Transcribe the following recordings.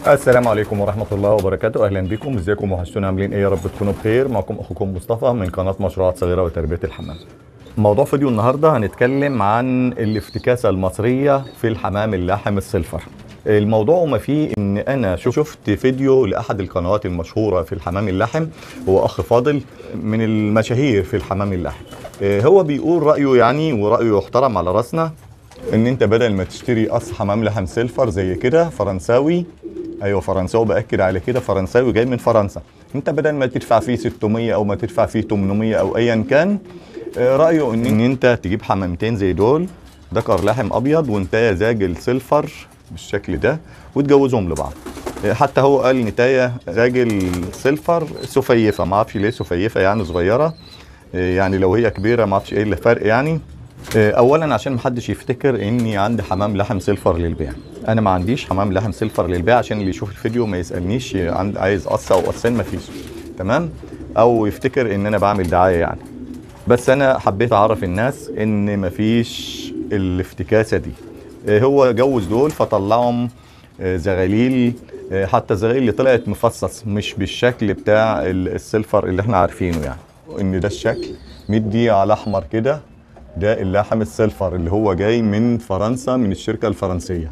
السلام عليكم ورحمة الله وبركاته أهلا بكم ازيكم وحشتونا عاملين ايه يا رب تكونوا بخير معكم أخوكم مصطفى من قناة مشروعات صغيرة وتربية الحمام موضوع فيديو النهاردة هنتكلم عن الافتكاسة المصرية في الحمام اللاحم السلفر الموضوع ما فيه ان انا شفت فيديو لاحد القنوات المشهوره في الحمام اللحم هو اخ فاضل من المشاهير في الحمام اللحم هو بيقول رايه يعني ورايه يحترم على راسنا ان انت بدل ما تشتري قص حمام لحم سيلفر زي كده فرنساوي ايوه فرنساوي باكد على كده فرنساوي جاي من فرنسا انت بدل ما تدفع فيه 600 او ما تدفع فيه 800 او ايا كان رايه ان, إن انت تجيب حمامتين زي دول ذكر لحم ابيض وانتايه زاجل سيلفر بالشكل ده وتجوزهم لبعض حتى هو قال نتايه راجل سيلفر سفيفه ما اعرفش ليه سفيفه يعني صغيره يعني لو هي كبيره ما اعرفش ايه الفرق يعني اولا عشان محدش يفتكر اني عندي حمام لحم سيلفر للبيع انا ما عنديش حمام لحم سيلفر للبيع عشان اللي يشوف الفيديو ما يسالنيش عند عايز قص او قصين ما فيش تمام او يفتكر ان انا بعمل دعايه يعني بس انا حبيت اعرف الناس ان مفيش الافتكاسه دي هو جوز دول فطلعهم زغاليل حتى الزغاليل اللي طلعت مفصص مش بالشكل بتاع السيلفر اللي احنا عارفينه يعني ان ده الشكل مدي على احمر كده ده اللحم السيلفر اللي هو جاي من فرنسا من الشركه الفرنسيه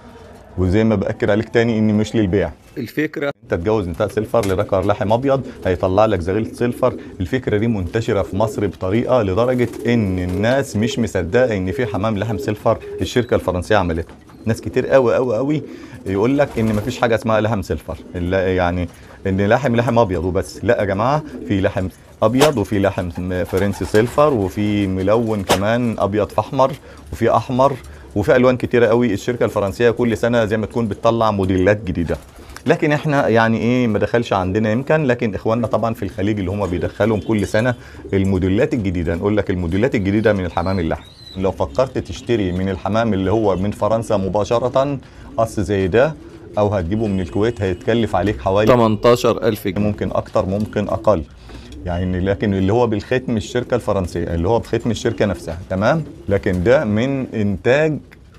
وزي ما باكد عليك تاني ان مش للبيع الفكره انت تجوز انتاج سيلفر لذكر لحم ابيض هيطلع لك زغيل سيلفر الفكره دي منتشره في مصر بطريقه لدرجه ان الناس مش مصدقه ان في حمام لحم سيلفر الشركه الفرنسيه عملته ناس كتير قوي قوي قوي يقول لك ان مفيش حاجه اسمها لحم سيلفر يعني ان لحم لحم ابيض وبس لا يا جماعه في لحم ابيض وفي لحم فرنسي سيلفر وفي ملون كمان ابيض في احمر وفي احمر وفي الوان كتيره قوي الشركه الفرنسيه كل سنه زي ما تكون بتطلع موديلات جديده لكن احنا يعني ايه ما دخلش عندنا يمكن لكن اخواننا طبعا في الخليج اللي هم بيدخلهم كل سنه الموديلات الجديده نقول لك الموديلات الجديده من الحمام اللحم لو فكرت تشتري من الحمام اللي هو من فرنسا مباشره قص زي ده او هتجيبه من الكويت هيتكلف عليك حوالي 18000 جنيه ممكن اكتر ممكن اقل يعني لكن اللي هو بالختم الشركه الفرنسيه اللي هو بختم الشركه نفسها تمام لكن ده من انتاج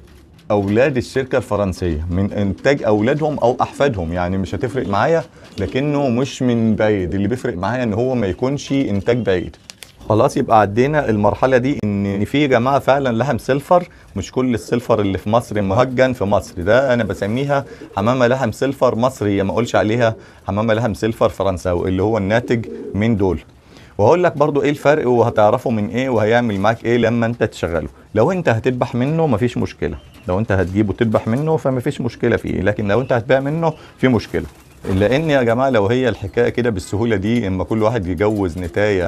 اولاد الشركه الفرنسيه من انتاج اولادهم او احفادهم يعني مش هتفرق معايا لكنه مش من بعيد اللي بيفرق معايا ان هو ما يكونش انتاج بعيد خلاص يبقى عدينا المرحله دي ان في جماعه فعلا لحم سيلفر مش كل السيلفر اللي في مصر مهجن في مصر ده انا بسميها حمامه لحم سيلفر مصري ما اقولش عليها حمامه لحم سيلفر فرنساوي اللي هو الناتج من دول وهقول لك برضو ايه الفرق وهتعرفه من ايه وهيعمل معاك ايه لما انت تشغله لو انت هتذبح منه مفيش مشكله لو انت هتجيبه تذبح منه فمفيش مشكله فيه لكن لو انت هتبيع منه في مشكله لان يا جماعه لو هي الحكايه كده بالسهوله دي اما كل واحد يجوز نتايه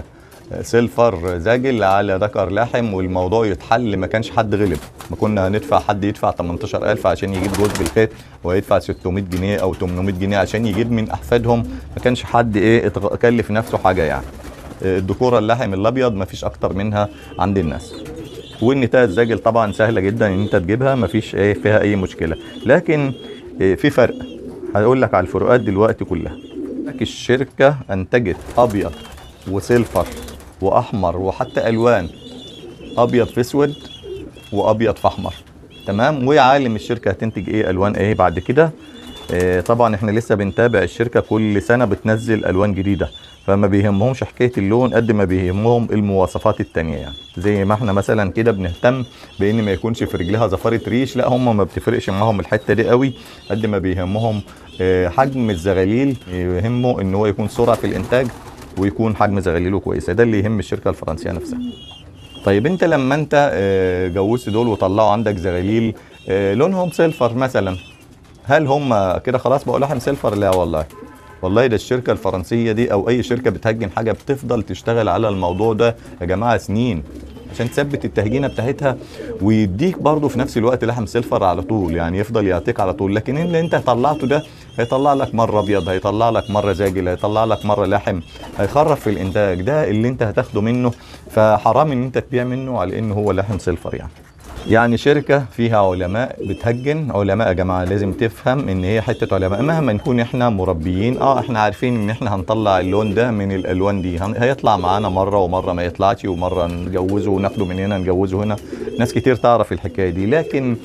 سيلفر زاجل على ذكر لاحم والموضوع يتحل ما كانش حد غلب ما كنا هندفع حد يدفع 18000 عشان يجيب جوز بالخيط ويدفع 600 جنيه او 800 جنيه عشان يجيب من احفادهم ما كانش حد ايه كلف نفسه حاجه يعني الدكوره اللحم الابيض ما فيش اكتر منها عند الناس والنتايه الزاجل طبعا سهله جدا ان انت تجيبها ما فيش ايه فيها اي مشكله لكن إيه في فرق هقول لك على الفروقات دلوقتي كلها الشركه انتجت ابيض وسيلفر واحمر وحتى الوان ابيض في اسود وابيض في احمر تمام ويا عالم الشركه هتنتج ايه الوان ايه بعد كده إيه طبعا احنا لسه بنتابع الشركه كل سنه بتنزل الوان جديده فما بيهمهمش حكايه اللون قد ما بيهمهم المواصفات التانية يعني زي ما احنا مثلا كده بنهتم بان ما يكونش في رجلها زفاره ريش لا هم ما بتفرقش معاهم الحته دي قوي قد ما بيهمهم حجم الزغاليل يهمه ان هو يكون سرعه في الانتاج ويكون حجم زغاليله كويسه ده اللي يهم الشركه الفرنسيه نفسها طيب انت لما انت جوزت دول وطلعوا عندك زغاليل لونهم سيلفر مثلا هل هم كده خلاص بقوا لحم سيلفر لا والله والله ده الشركه الفرنسيه دي او اي شركه بتهجن حاجه بتفضل تشتغل على الموضوع ده يا جماعه سنين عشان تثبت التهجينه بتاعتها ويديك برضه في نفس الوقت لحم سيلفر على طول يعني يفضل يعطيك على طول لكن اللي انت طلعته ده هيطلع لك مره ابيض هيطلع لك مره زاجل هيطلع لك مره لحم هيخرف في الانتاج ده اللي انت هتاخده منه فحرام ان انت تبيع منه على انه هو لحم سيلفر يعني يعني شركة فيها علماء بتهجن علماء يا جماعة لازم تفهم ان هي حتة علماء مهما نكون احنا مربيين اه احنا عارفين ان احنا هنطلع اللون ده من الالوان دي هن- هيطلع معانا مرة ومرة ما يطلعش ومرة نجوزه وناخده من هنا نجوزه هنا ناس كتير تعرف الحكاية دي لكن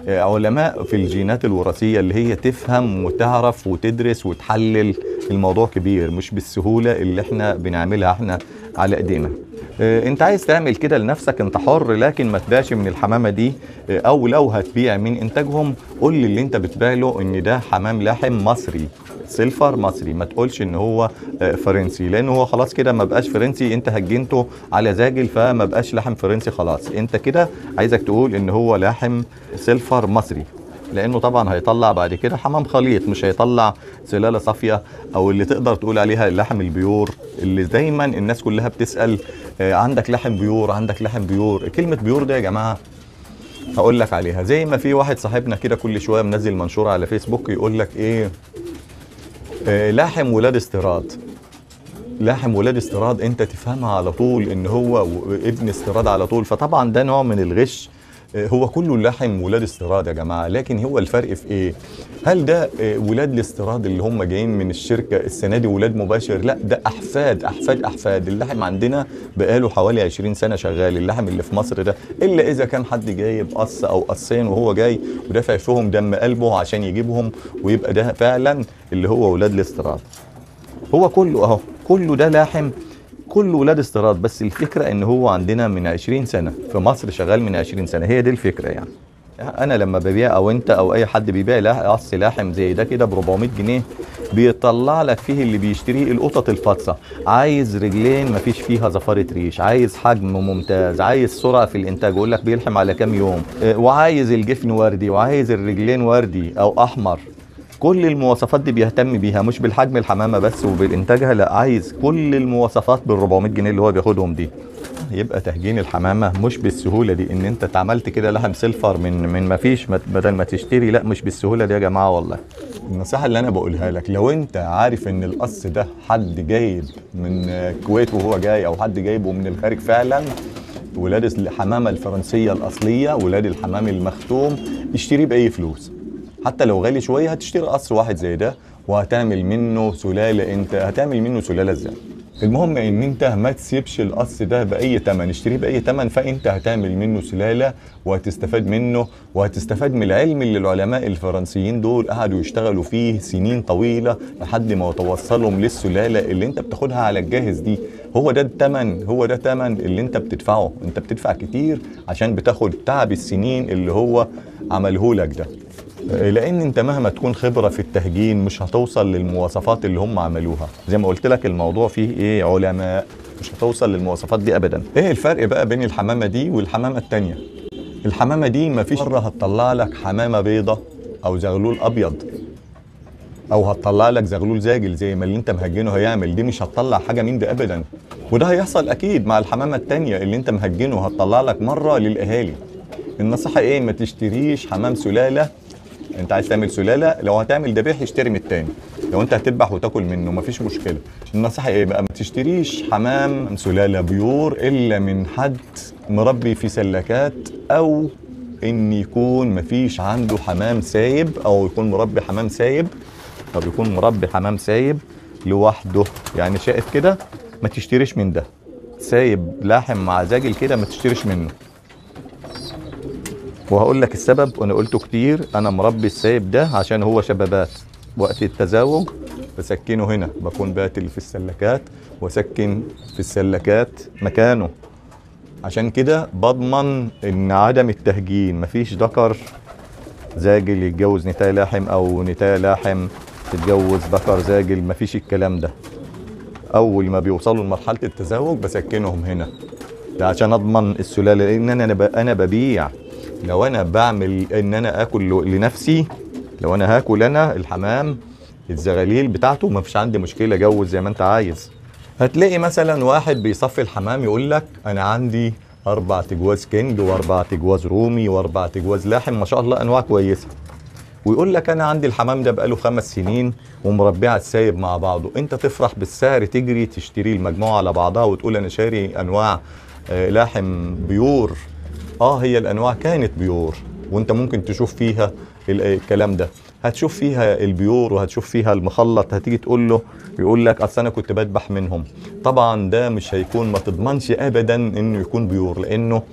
آه، علماء في الجينات الوراثيه اللي هي تفهم وتعرف وتدرس وتحلل الموضوع كبير مش بالسهوله اللي احنا بنعملها احنا على ايدينا آه، انت عايز تعمل كده لنفسك انت حر لكن ما تبيعش من الحمامه دي آه، او لو هتبيع من انتاجهم قول لي اللي انت بتبيع له ان ده حمام لحم مصري سيلفر مصري ما تقولش ان هو آه، فرنسي لان هو خلاص كده ما بقاش فرنسي انت هجنته على زاجل فما بقاش لحم فرنسي خلاص انت كده عايزك تقول ان هو لحم سيلفر مصري لانه طبعا هيطلع بعد كده حمام خليط مش هيطلع سلاله صافيه او اللي تقدر تقول عليها اللحم البيور اللي دايما الناس كلها بتسال آه، عندك لحم بيور عندك لحم بيور كلمه بيور ده يا جماعه هقول لك عليها زي ما في واحد صاحبنا كده كل شويه منزل منشور على فيسبوك يقول لك ايه آه، لاحم ولاد استيراد لاحم ولاد استيراد انت تفهمها على طول ان هو و- ابن استيراد على طول فطبعا ده نوع من الغش آه، هو كله لحم ولاد استيراد يا جماعه لكن هو الفرق في ايه هل ده آه، ولاد الاستيراد اللي هم جايين من الشركه السنه دي ولاد مباشر لا ده احفاد احفاد احفاد اللحم عندنا بقاله حوالي 20 سنه شغال اللحم اللي في مصر ده الا اذا كان حد جايب قص او قصين وهو جاي ودافع فيهم دم قلبه عشان يجيبهم ويبقى ده فعلا اللي هو ولاد الاستيراد هو كله اهو كله ده لاحم كله ولاد استيراد بس الفكره ان هو عندنا من 20 سنه في مصر شغال من 20 سنه هي دي الفكره يعني انا لما ببيع او انت او اي حد بيبيع لا- قص لاحم زي ده كده ب 400 جنيه بيطلع لك فيه اللي بيشتريه القطط الفاطسه عايز رجلين مفيش فيها زفاره ريش عايز حجم ممتاز عايز سرعه في الانتاج يقول لك بيلحم على كام يوم آه، وعايز الجفن وردي وعايز الرجلين وردي او احمر كل المواصفات دي بيهتم بيها مش بالحجم الحمامه بس وبالانتاجها لا عايز كل المواصفات بال 400 جنيه اللي هو بياخدهم دي يبقى تهجين الحمامه مش بالسهوله دي ان انت اتعملت كده لحم سيلفر من من ما فيش ما- بدل ما تشتري لا مش بالسهوله دي يا جماعه والله النصيحه اللي انا بقولها لك لو انت عارف ان القص ده حد جايب من الكويت وهو جاي او حد جايبه من الخارج فعلا ولاد الحمامه الفرنسيه الاصليه ولاد الحمام المختوم اشتريه باي فلوس حتى لو غالي شويه هتشتري قصر واحد زي ده وهتعمل منه سلاله انت هتعمل منه سلاله ازاي المهم ان انت ما تسيبش القص ده باي ثمن اشتريه باي ثمن فانت هتعمل منه سلاله وهتستفاد منه وهتستفاد من العلم اللي العلماء الفرنسيين دول قعدوا يشتغلوا فيه سنين طويله لحد ما توصلهم للسلاله اللي انت بتاخدها على الجاهز دي هو ده الثمن هو ده ثمن اللي انت بتدفعه انت بتدفع كتير عشان بتاخد تعب السنين اللي هو عمله لك ده لان انت مهما تكون خبره في التهجين مش هتوصل للمواصفات اللي هم عملوها زي ما قلت لك الموضوع فيه ايه علماء مش هتوصل للمواصفات دي ابدا ايه الفرق بقى بين الحمامه دي والحمامه التانية الحمامه دي مفيش مره هتطلع لك حمامه بيضه او زغلول ابيض او هتطلع لك زغلول زاجل زي ما اللي انت مهجنه هيعمل دي مش هتطلع حاجه من ده ابدا وده هيحصل اكيد مع الحمامه التانية اللي انت مهجنه هتطلع لك مره للاهالي النصيحه ايه ما تشتريش حمام سلاله انت عايز تعمل سلاله لو هتعمل ذبيح اشتري من التاني لو انت هتذبح وتاكل منه مفيش مشكله النصيحه ايه بقى ما تشتريش حمام سلاله بيور الا من حد مربي في سلكات او ان يكون مفيش عنده حمام سايب او يكون مربي حمام سايب او يكون مربي حمام سايب لوحده يعني شايف كده ما تشتريش من ده سايب لاحم مع زاجل كده ما تشتريش منه وهقول لك السبب وانا قلته كتير انا مربي السايب ده عشان هو شبابات وقت التزاوج بسكنه هنا بكون باتل في السلكات واسكن في السلكات مكانه عشان كده بضمن ان عدم التهجين مفيش ذكر زاجل يتجوز نتاية لاحم او نتاية لاحم تتجوز ذكر زاجل مفيش الكلام ده اول ما بيوصلوا لمرحله التزاوج بسكنهم هنا ده عشان اضمن السلاله لان انا ب- انا ببيع لو انا بعمل ان انا اكل ل- لنفسي لو انا هاكل انا الحمام الزغاليل بتاعته ما فيش عندي مشكله جوز زي ما انت عايز هتلاقي مثلا واحد بيصفي الحمام يقول لك انا عندي اربع تجواز كينج واربع تجواز رومي واربع تجواز لاحم ما شاء الله انواع كويسه ويقول لك انا عندي الحمام ده بقاله خمس سنين ومربيه على السايب مع بعضه انت تفرح بالسعر تجري تشتري المجموعه على بعضها وتقول انا شاري انواع آه، لاحم بيور اه هي الانواع كانت بيور وانت ممكن تشوف فيها ال- الكلام ده هتشوف فيها البيور وهتشوف فيها المخلط هتيجي تقول له يقول لك اصل انا كنت بذبح منهم طبعا ده مش هيكون ما تضمنش ابدا انه يكون بيور لانه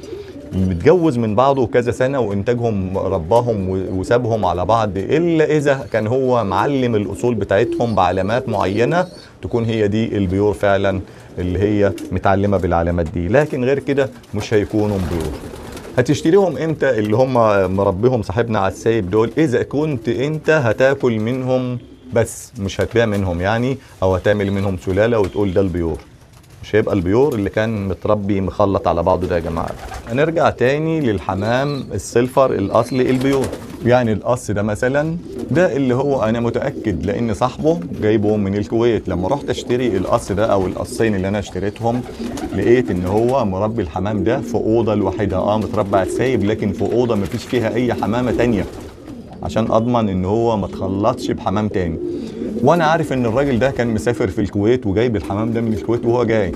متجوز من بعضه كذا سنه وانتاجهم رباهم و- وسابهم على بعض الا اذا كان هو معلم الاصول بتاعتهم بعلامات معينه تكون هي دي البيور فعلا اللي هي متعلمه بالعلامات دي لكن غير كده مش هيكونوا بيور هتشتريهم امتى اللي هم مربيهم صاحبنا على السايب دول اذا كنت انت هتاكل منهم بس مش هتبيع منهم يعني او هتعمل منهم سلاله وتقول ده البيور مش هيبقى البيور اللي كان متربي مخلط على بعضه ده يا جماعه هنرجع تاني للحمام السلفر الاصلي البيور يعني القص ده مثلا ده اللي هو انا متاكد لان صاحبه جايبه من الكويت لما رحت اشتري القص ده او القصين اللي انا اشتريتهم لقيت ان هو مربي الحمام ده في اوضه لوحدها اه متربى على السايب لكن في اوضه مفيش فيها اي حمامه تانية عشان اضمن ان هو ما تخلطش بحمام تاني وانا عارف ان الراجل ده كان مسافر في الكويت وجايب الحمام ده من الكويت وهو جاي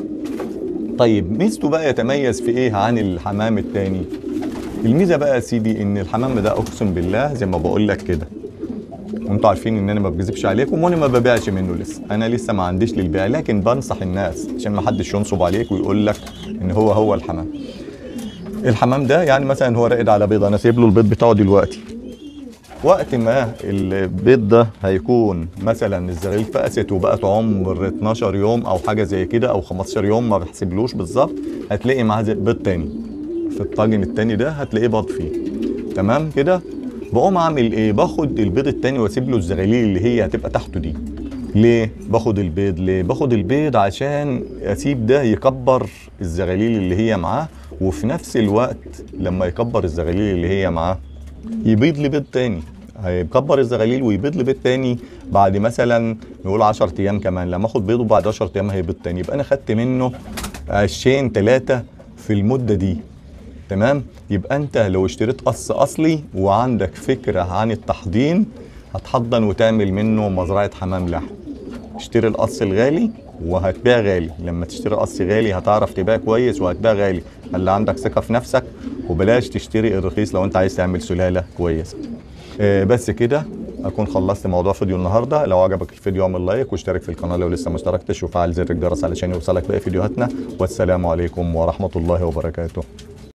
طيب ميزته بقى يتميز في ايه عن الحمام التاني الميزه بقى يا سيدي ان الحمام ده اقسم بالله زي ما بقول لك كده وانتوا عارفين ان انا ما بكذبش عليكم وانا ما ببيعش منه لسه انا لسه ما عنديش للبيع لكن بنصح الناس عشان ما حدش ينصب عليك ويقول لك ان هو هو الحمام الحمام ده يعني مثلا هو راقد على بيضه انا سايب له البيض بتاعه دلوقتي وقت ما البيض ده هيكون مثلا الزغاليل فقست وبقت عمر 12 يوم او حاجه زي كده او 15 يوم ما بحسبلوش بالظبط هتلاقي معاه زي- بيض تاني في الطاجن التاني ده هتلاقيه بيض فيه تمام كده بقوم اعمل ايه باخد البيض التاني واسيب له الزغاليل اللي هي هتبقى تحته دي ليه باخد البيض ليه باخد البيض عشان اسيب ده يكبر الزغاليل اللي هي معاه وفي نفس الوقت لما يكبر الزغاليل اللي هي معاه يبيض لي بيض تاني هيكبر الزغاليل ويبيض لي بيض تاني بعد مثلا نقول 10 ايام كمان لما اخد بيضه بعد 10 ايام هيبيض تاني يبقى انا خدت منه عشين ثلاثه في المده دي تمام يبقى انت لو اشتريت قص اصلي وعندك فكره عن التحضين هتحضن وتعمل منه مزرعه حمام لحم اشتري القص الغالي وهتبيع غالي لما تشتري قص غالي هتعرف تبيع كويس وهتبيع غالي خلي عندك ثقه في نفسك وبلاش تشتري الرخيص لو انت عايز تعمل سلاله كويسه آه، بس كده اكون خلصت موضوع فيديو النهارده لو عجبك الفيديو اعمل لايك واشترك في القناه لو لسه ما اشتركتش وفعل زر الجرس علشان يوصلك باقي فيديوهاتنا والسلام عليكم ورحمه الله وبركاته